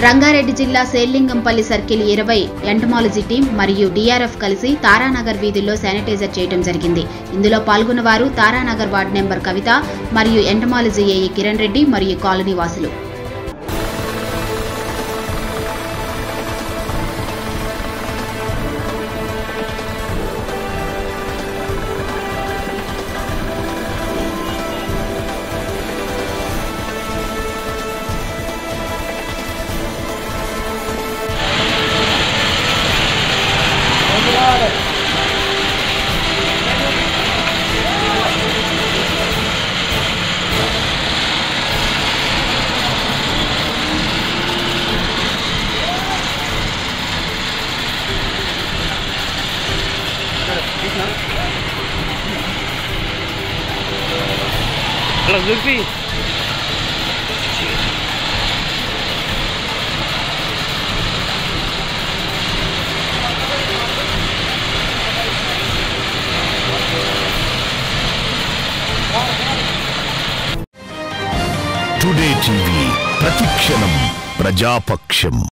రంగారెడ్డి జిల్లా సేల్లింగంపల్లి సర్కిల్ ఇరవై entomology team మరియు డిఆర్ఎఫ్ కలిసి తారానగర్ వీధుల్లో శానిటైజర్ చేయడం జరిగింది ఇందులో పాల్గొన్న వారు తారానగర్ వార్డు నెంబర్ కవిత మరియు ఎంటమాలజీ ఏఈ కిరణ్ రెడ్డి మరియు కాలనీ వాసులు అలా చూపి టుడే టీవీ ప్రతిక్షణం ప్రజాపక్షం